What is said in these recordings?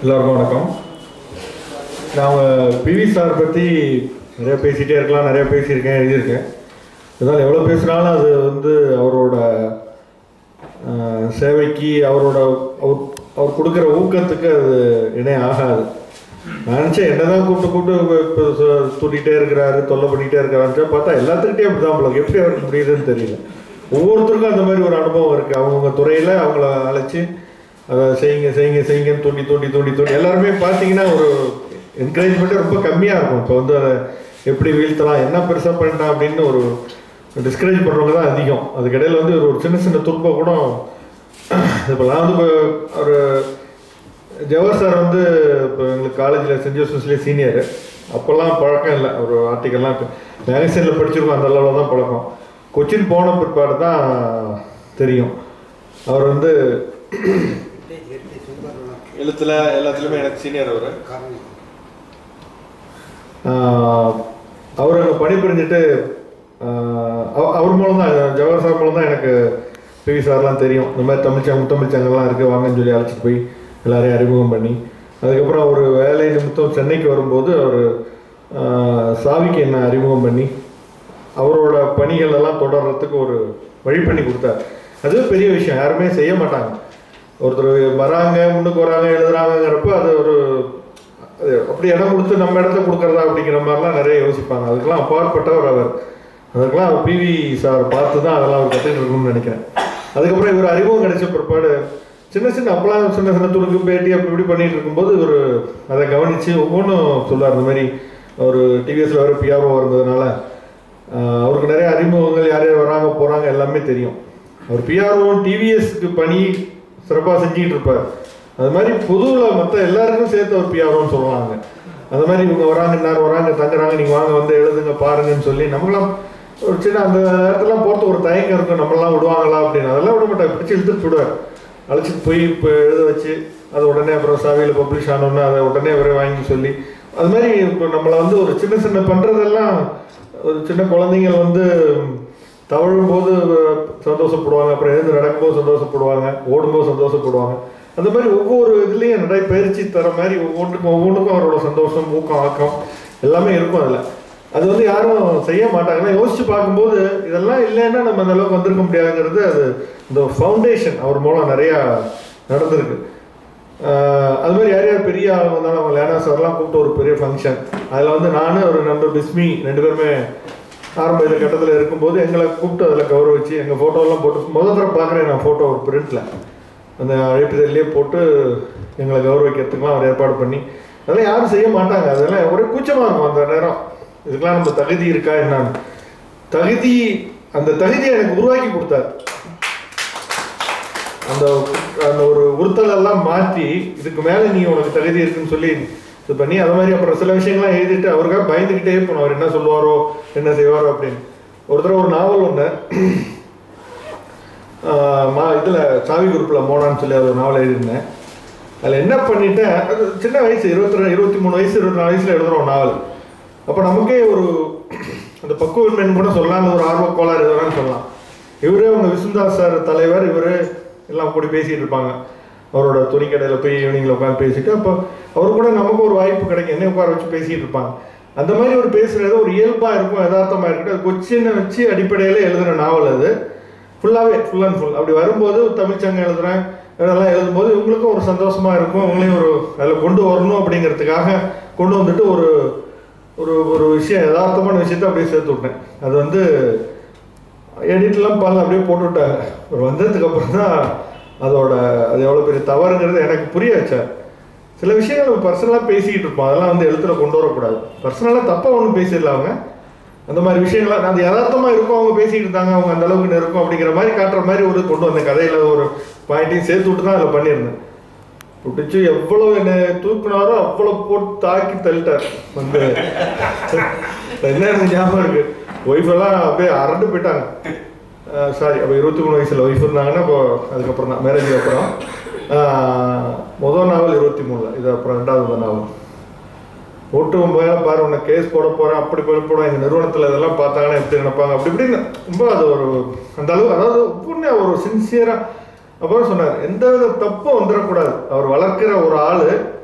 எல்லாருக்கும் வணக்கம் நான் பிவி சார் பற்றி நிறைய பேசிகிட்டே இருக்கலாம் நிறைய பேசியிருக்கேன் எழுதியிருக்கேன் இதனால் எவ்வளோ பேசுனாலும் அது வந்து அவரோட ஆஹ், சேவைக்கு அவரோட அவர் அவர் கொடுக்குற ஊக்கத்துக்கு அது இணை ஆகாது நான் நினச்சேன் என்ன தான் கூப்பிட்டு கூப்பிட்டு இப்போ தூட்டிகிட்டே இருக்கிறாரு தொல்லை பண்ணிகிட்டே இருக்கிறாருன்னு பார்த்தா எல்லாத்துக்கிட்டே அப்படி தான் போல எப்படி அவருக்கு முடியுதுன்னு தெரியல ஒவ்வொருத்தருக்கும் அந்த மாதிரி ஒரு அனுபவம் இருக்குது அவங்கவுங்க துறையில் அவங்கள அழைச்சி அதை செய்யுங்க செய்யுங்க செய்யுங்கன்னு தூண்டி தூண்டி தூண்டி தூண்டி எல்லாருமே பார்த்தீங்கன்னா ஒரு என்கரேஜ்மெண்ட்டே ரொம்ப கம்மியாக இருக்கும் இப்போ வந்து அதை எப்படி வீழ்த்தலாம் என்ன பெருசாக பண்ணிட்டான் அப்படின்னு ஒரு டிஸ்கரேஜ் பண்ணுறவங்க தான் அதிகம் அதுக்கிடையில் வந்து ஒரு சின்ன சின்ன துன்பம் கூட இப்போ நான் வந்து இப்போ ஒரு ஜவஹர் சார் வந்து இப்போ எங்களுக்கு காலேஜில் சென்ட் ஜோசப்ஸ்லேயே சீனியர் அப்போல்லாம் பழக்கம் இல்லை ஒரு ஆர்டிக்கல்லாம் மேகசைனில் படிச்சிருக்கோம் அந்த அளவில் தான் பழக்கம் கொச்சின் போன பிற்பாடு தான் தெரியும் அவர் வந்து எழுத்துல எல்லாத்துலேயுமே எனக்கு சீனியர் அவர் அவர் அங்கே பணிபுரிஞ்சுட்டு ஆஹ் அவ- அவர் மூலம் தான் ஜவஹர் சார் மூலம் தான் எனக்கு பிவி சார்லாம் தெரியும் இந்த மாதிரி தமிழ்ச்சங்க முத்தமிழ்ச்சங்கெல்லாம் இருக்குது வாங்கன்னு சொல்லி அழைச்சிட்டு போய் எல்லாரையும் அறிமுகம் பண்ணி அதுக்கப்புறம் அவர் வேலை நிமித்தம் சென்னைக்கு வரும்போது அவர் சாவிக்கு என்ன அறிமுகம் பண்ணி அவரோட பணிகள் எல்லாம் தொடர்றதுக்கு ஒரு வழி பண்ணி கொடுத்தார் அது பெரிய விஷயம் யாருமே செய்ய மாட்டாங்க ஒருத்தர் வராங்க முன்னுக்கு வராங்க எழுதுறாங்கங்கிறப்ப அது ஒரு அது அப்படி இடம் கொடுத்து நம்ம இடத்த கொடுக்கறதா அப்படிங்கிற மாதிரிலாம் நிறைய யோசிப்பாங்க அதுக்கெல்லாம் அப்பாற்பட்டவர் அவர் அதுக்கெல்லாம் அவர் பிவி சார் பார்த்து தான் அதெல்லாம் அவர் கற்றுட்டு இருக்கணும்னு நினைக்கிறேன் அதுக்கப்புறம் இவர் அறிமுகம் கிடைச்ச பிற்பாடு சின்ன சின்ன அப்பெல்லாம் சின்ன சின்ன துணுக்கு பேட்டி அப்படி இப்படி பண்ணிட்டு இருக்கும்போது இவர் அதை கவனித்து ஒவ்வொன்றும் சொல்லுவார் இந்த மாதிரி ஒரு டிவிஎஸ்ல வர பிஆர்ஓ இருந்ததுனால ஆஹ் அவருக்கு நிறைய அறிமுகங்கள் யார் யார் வராங்க போகிறாங்க எல்லாமே தெரியும் அவர் பிஆர்ஓ டிவிஎஸ்க்கு பணி சிறப்பாக செஞ்சுக்கிட்டு இருப்பார் அது மாதிரி பொதுவில் மற்ற எல்லாருக்கும் சேர்த்து அவர் பிஆர்ஓன்னு சொல்லுவாங்க அது மாதிரி இவங்க வராங்க இன்னார் வராங்க தங்குறாங்க நீங்கள் வாங்க வந்து எழுதுங்க பாருங்கன்னு சொல்லி நம்மளாம் ஒரு சின்ன அந்த நேரத்துலாம் போகிறது ஒரு தயக்கம் இருக்கும் நம்மளாம் விடுவாங்களா அப்படின்னு அதெல்லாம் விட மாட்டார் பிடிச்சி இழுத்துட்டு விடுவார் அழைச்சிட்டு போய் இப்போ எழுத வச்சு அது உடனே அப்புறம் சாவியில் பப்ளிஷ் ஆனோன்னா அதை உடனே அவரே வாங்கி சொல்லி அது மாதிரி இப்போ நம்மளை வந்து ஒரு சின்ன சின்ன பண்ணுறதெல்லாம் ஒரு சின்ன குழந்தைங்க வந்து தவழும் போது சந்தோஷப்படுவாங்க அப்புறம் எழுந்து நடக்கும்போது சந்தோஷப்படுவாங்க ஓடும்போது சந்தோஷப்படுவாங்க அந்த மாதிரி ஒவ்வொரு இதுலேயும் நிறைய பயிற்சி தர மாதிரி ஒவ்வொன்றுக்கும் ஒவ்வொன்றுக்கும் அவரோட சந்தோஷம் ஊக்கம் ஆக்கம் எல்லாமே இருக்கும் அதில் அது வந்து யாரும் செய்ய மாட்டாங்கன்னா யோசிச்சு பார்க்கும்போது இதெல்லாம் இல்லைன்னா நம்ம அந்த அளவுக்கு வந்திருக்க முடியாதுங்கிறது அது இந்த ஃபவுண்டேஷன் அவர் மூலம் நிறையா நடந்திருக்கு ஆஹ் அது மாதிரி யார் யார் பெரிய ஆள் வந்தாலும் அவங்க லேனா சார்லாம் கூப்பிட்டு ஒரு பெரிய ஃபங்க்ஷன் அதில் வந்து நானும் ஒரு நண்பர் பிஸ்மி ரெண்டு பேருமே ஆரம்ப இந்த கட்டத்தில் இருக்கும்போது எங்களை கூப்பிட்டு அதில் கௌரவிச்சு எங்கள் ஃபோட்டோலாம் போட்டு முதல் தடவை பார்க்குறேன் நான் ஃபோட்டோ ஒரு பிரிண்டில் அந்த அழைப்புதல்லையே போட்டு எங்களை கௌரவிக்கிறதுக்குலாம் அவர் ஏற்பாடு பண்ணி அதெல்லாம் யாரும் செய்ய மாட்டாங்க அதெல்லாம் ஒரே கூச்சமாக இருக்கும் அந்த நேரம் இதுக்கெல்லாம் நம்ம தகுதி இருக்கா என்னன்னு தகுதி அந்த தகுதியை எனக்கு உருவாக்கி கொடுத்தார் அந்த அந்த ஒரு உறுத்தல் எல்லாம் மாற்றி இதுக்கு மேலே நீ உனக்கு தகுதி இருக்குன்னு சொல்லி இது பண்ணி அது மாதிரி அப்புறம் சில விஷயங்கள்லாம் எழுதிட்டு அவருக்காக பயந்துக்கிட்டே போனோம் அவர் என்ன சொல்லுவாரோ என்ன செய்வாரோ அப்படின்னு ஒரு தடவை ஒரு நாவல் ஒன்று மா இதில் சாவி குரூப்பில் மோனான்னு சொல்லி ஒரு நாவல் எழுதியிருந்தேன் அதில் என்ன பண்ணிட்டேன் அது சின்ன வயசு இருபத்தி ரெண்டு இருபத்தி மூணு வயசு இருபத்தி நாலு வயசில் எழுதுகிறோம் நாவல் அப்போ நமக்கே ஒரு அந்த பக்குவன்மைன்னு கூட சொல்லலாம் அந்த ஒரு ஆர்வ கோளாறு எதுனாலும் சொல்லலாம் இவரே அவங்க விசுந்தாஸ் சார் தலைவர் இவர் எல்லாம் கூடி பேசிகிட்டு இருப்பாங்க அவரோட துணிக்கடையில் போய் ஈவினிங்கில் உட்காந்து பேசிட்டு அப்போ அவர் கூட நமக்கு ஒரு வாய்ப்பு கிடைக்கும் என்ன உட்கார வச்சு பேசிகிட்டு இருப்பாங்க அந்த மாதிரி ஒரு பேசுகிறது ஒரு இயல்பாக இருக்கும் யதார்த்தமாக இருக்கட்டும் அது கொச்சினை வச்சு அடிப்படையில் எழுதுகிற நாவல் அது ஃபுல்லாகவே ஃபுல் அண்ட் ஃபுல் அப்படி வரும்போது தமிழ்ச்சங்கம் எழுதுறேன் இதெல்லாம் எழுதும்போது இவங்களுக்கும் ஒரு சந்தோஷமாக இருக்கும் இவங்களையும் ஒரு அதில் கொண்டு வரணும் அப்படிங்கிறதுக்காக கொண்டு வந்துட்டு ஒரு ஒரு ஒரு விஷயம் யதார்த்தமான விஷயத்த அப்படியே சேர்த்து விட்டேன் அது வந்து எடிட்லாம் பண்ணல அப்படியே போட்டு விட்டாங்க ஒரு வந்ததுக்கு அப்புறம் தான் அதோட அது எவ்வளோ பெரிய தவறுங்கிறது எனக்கு புரிய வச்சார் சில விஷயங்கள் நம்ம பர்சனலாக பேசிக்கிட்டு இருப்போம் அதெல்லாம் வந்து எழுத்துல கொண்டு வரக்கூடாது பர்சனலாக தப்பாக ஒன்றும் பேசிடல அவங்க அந்த மாதிரி விஷயங்கள்லாம் அந்த யதார்த்தமாக இருக்கும் அவங்க பேசிக்கிட்டு இருந்தாங்க அவங்க அந்த அளவுக்கு இருக்கும் அப்படிங்கிற மாதிரி காட்டுற மாதிரி ஒரு கொண்டு வந்த கதையில் ஒரு பாயிண்ட்டையும் சேர்த்து விட்டு தான் அதில் பண்ணியிருந்தேன் பிடிச்சி எவ்வளோ என்னை தூக்குனாரோ அவ்வளோ போட்டு தாக்கி தள்ளிட்டார் வந்து என்ன எனக்கு ஞாபகம் இருக்கு ஒய்ஃப் எல்லாம் அப்படியே அரண்டு போயிட்டாங்க சாரி அப்போ இருபத்தி மூணு வயசில் ஒய்ஃப் இருந்தாங்கன்னா இப்போ அதுக்கப்புறம் தான் மேரேஜ் அப்புறம் ஆஹ், முதல் நாவல் இருபத்தி மூணில் இது அப்புறம் ரெண்டாவது நாவல் ஓட்டு மேலே பாரு உன்னை கேஸ் போட போகிறேன் அப்படி போய் போட எங்கள் நிறுவனத்தில் இதெல்லாம் பார்த்தாங்கன்னா எப்படி நினைப்பாங்க அப்படி இப்படின்னு ரொம்ப அது ஒரு அந்த அளவு அதாவது ஒவ்வொன்றே ஒரு சின்சியராக அப்புறம் சொன்னார் எந்த வித தப்பும் வந்துடக்கூடாது அவர் வளர்க்கிற ஒரு ஆள்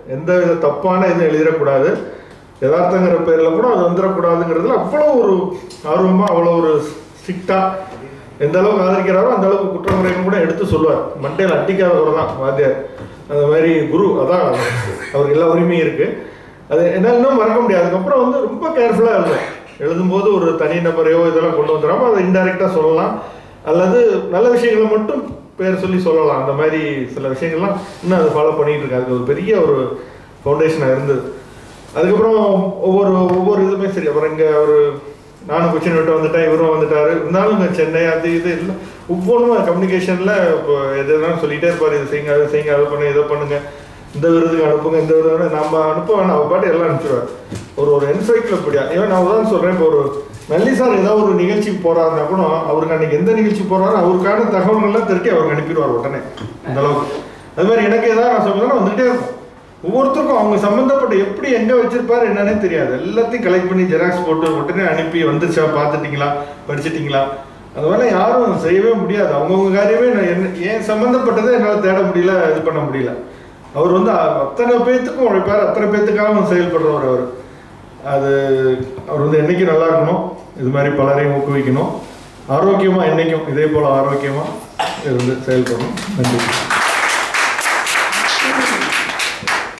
எந்த வித தப்பான எதுவும் எழுதிடக்கூடாது யதார்த்தங்கிற பேரில் கூட அது வந்துடக்கூடாதுங்கிறதுல அவ்வளோ ஒரு ஆர்வமாக அவ்வளோ ஒரு ஸ்ட்ரிக்டாக எந்த அளவுக்கு ஆதரிக்கிறாரோ அந்த அளவுக்கு குற்றமுறையும் கூட எடுத்து சொல்லுவார் மண்டையில் அட்டிக்காதவர் தான் வாத்தியார் அந்த மாதிரி குரு அதான் அவருக்கு எல்லா உரிமையும் இருக்குது அது என்ன இன்னும் மறக்க முடியாது அதுக்கப்புறம் வந்து ரொம்ப கேர்ஃபுல்லாக எழுதும் எழுதும்போது ஒரு தனி நபரையோ இதெல்லாம் கொண்டு வந்துடாம அதை இன்டைரக்டாக சொல்லலாம் அல்லது நல்ல விஷயங்களை மட்டும் பேர் சொல்லி சொல்லலாம் அந்த மாதிரி சில விஷயங்கள்லாம் இன்னும் அதை ஃபாலோ பண்ணிட்டு இருக்காங்க அது ஒரு பெரிய ஒரு ஃபவுண்டேஷனாக இருந்தது அதுக்கப்புறம் ஒவ்வொரு ஒவ்வொரு இதுவுமே சரி அப்புறம் இங்கே ஒரு நானும் கொச்சின் விட்டு வந்துட்டேன் இவரும் வந்துட்டாரு இருந்தாலும் இங்கே சென்னை அது இது இல்லை ஒவ்வொன்றும் கம்யூனிகேஷனில் இப்போ எது வேணாலும் சொல்லிட்டே இருப்பார் இது செய்யுங்க அதை செய்யுங்க அதை பண்ணுங்க இதை பண்ணுங்க இந்த விருதுக்கு அனுப்புங்க இந்த விருது நம்ம அனுப்ப வேணாம் அவர் பாட்டு எல்லாம் அனுப்பிச்சுடுவார் ஒரு ஒரு என்சைக்ளோபீடியா ஏன் நான் தான் சொல்கிறேன் இப்போ ஒரு நல்லி சார் ஏதாவது ஒரு நிகழ்ச்சிக்கு போறாருன்னா கூட அவருக்கு அன்னைக்கு எந்த நிகழ்ச்சி போறாரோ அவருக்கான தகவல்கள்லாம் திரட்டி அவருக்கு அனுப்பிடுவார் உடனே அந்த அளவுக்கு அது மாதிரி எனக்கு ஏதாவது நான் சொல்லணும்னா வந்துகிட்டே இருக்கும் ஒவ்வொருத்தருக்கும் அவங்க சம்மந்தப்பட்ட எப்படி எங்க வச்சிருப்பாரு என்னன்னே தெரியாது எல்லாத்தையும் கலெக்ட் பண்ணி ஜெராக்ஸ் போட்டு உடனே அனுப்பி வந்துருச்சா பார்த்துட்டீங்களா படிச்சிட்டீங்களா அது மாதிரி யாரும் செய்யவே முடியாது அவங்கவுங்க காரியமே நான் என்ன ஏன் சம்மந்தப்பட்டதை என்னால் தேட முடியல இது பண்ண முடியல அவர் வந்து அ- அத்தனை பேர்த்துக்கும் உழைப்பார் அத்தனை பேர்த்துக்காக செயல்படுறவர் அவர் அது அவர் வந்து என்னைக்கும் நல்லா இருக்கணும் இது மாதிரி பலரையும் ஊக்குவிக்கணும் ஆரோக்கியமாக என்னைக்கும் இதே போல் ஆரோக்கியமாக இருந்து செயல்படணும் நன்றி